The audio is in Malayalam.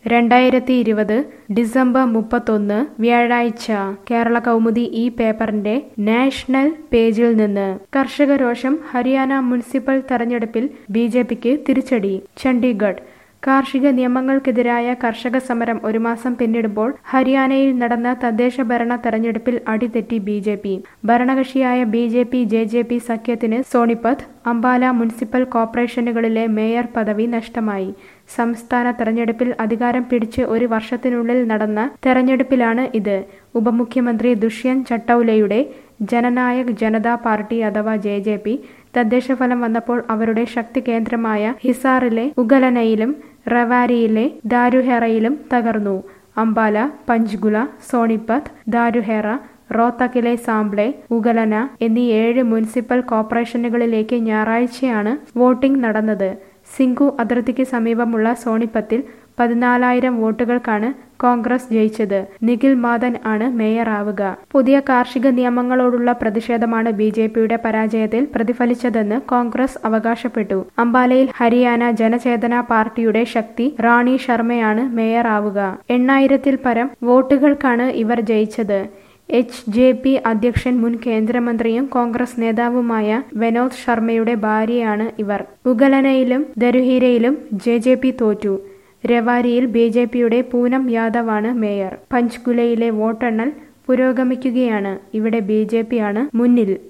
രണ്ടായിരത്തി ഇരുപത് ഡിസംബർ മുപ്പത്തൊന്ന് വ്യാഴാഴ്ച കേരള കൗമുദി ഈ പേപ്പറിന്റെ നാഷണൽ പേജിൽ നിന്ന് കർഷക രോഷം ഹരിയാന മുനിസിപ്പൽ തെരഞ്ഞെടുപ്പിൽ ബി ജെ പിക്ക് തിരിച്ചടി ചണ്ഡീഗഡ് കാർഷിക നിയമങ്ങൾക്കെതിരായ കർഷക സമരം ഒരു മാസം പിന്നിടുമ്പോൾ ഹരിയാനയിൽ നടന്ന തദ്ദേശ ഭരണ തെരഞ്ഞെടുപ്പിൽ അടിതെറ്റി ബി ജെ പി ഭരണകക്ഷിയായ B J P J J P സഖ്യത്തിന് സോണിപത്ത് അംബാല മുനിസിപ്പൽ കോർപ്പറേഷനുകളിലെ മേയർ പദവി നഷ്ടമായി സംസ്ഥാന തെരഞ്ഞെടുപ്പിൽ അധികാരം പിടിച്ച് ഒരു വർഷത്തിനുള്ളിൽ നടന്ന തെരഞ്ഞെടുപ്പിലാണ് ഇത് ഉപമുഖ്യമന്ത്രി ദുഷ്യന്ത് ചട്ടൌലയുടെ ജനനായക് ജനതാ പാർട്ടി അഥവാ ജെ ജെ പി തദ്ദേശഫലം വന്നപ്പോൾ അവരുടെ ശക്തി കേന്ദ്രമായ ഹിസാറിലെ ഉഗലനയിലും റവാരിയിലെ ദാരുഹെറയിലും തകർന്നു അംബാല പഞ്ച്ഗുല സോണിപത്ത് ദാരുഹെറ റോത്തക്കിലെ സാംബ്ലെ ഉഗലന എന്നീ ഏഴ് മുനിസിപ്പൽ കോർപ്പറേഷനുകളിലേക്ക് ഞായറാഴ്ചയാണ് വോട്ടിംഗ് നടന്നത് സിംഗു അതിർത്തിക്ക് സമീപമുള്ള സോണിപ്പത്തിൽ പതിനാലായിരം വോട്ടുകൾക്കാണ് കോൺഗ്രസ് ജയിച്ചത് നിഖിൽ മാദൻ ആണ് മേയറാവുക പുതിയ കാർഷിക നിയമങ്ങളോടുള്ള പ്രതിഷേധമാണ് ബി ജെ പിയുടെ പരാജയത്തിൽ പ്രതിഫലിച്ചതെന്ന് കോൺഗ്രസ് അവകാശപ്പെട്ടു അംബാലയിൽ ഹരിയാന ജനചേതന പാർട്ടിയുടെ ശക്തി റാണി ശർമ്മയാണ് മേയറാവുക എണ്ണായിരത്തിൽ പരം വോട്ടുകൾക്കാണ് ഇവർ ജയിച്ചത് എച്ച് ജെ പി അധ്യക്ഷൻ മുൻ കേന്ദ്രമന്ത്രിയും കോൺഗ്രസ് നേതാവുമായ വിനോദ് ശർമ്മയുടെ ഭാര്യയാണ് ഇവർ ഉഗലനയിലും ദരുഹീരയിലും ജെ ജെ പി തോറ്റു രവാരിയിൽ ബി ജെ പിയുടെ പൂനം യാദവാണ് മേയർ പഞ്ച്കുലയിലെ വോട്ടെണ്ണൽ പുരോഗമിക്കുകയാണ് ഇവിടെ ബി ജെ പിയാണ് മുന്നിൽ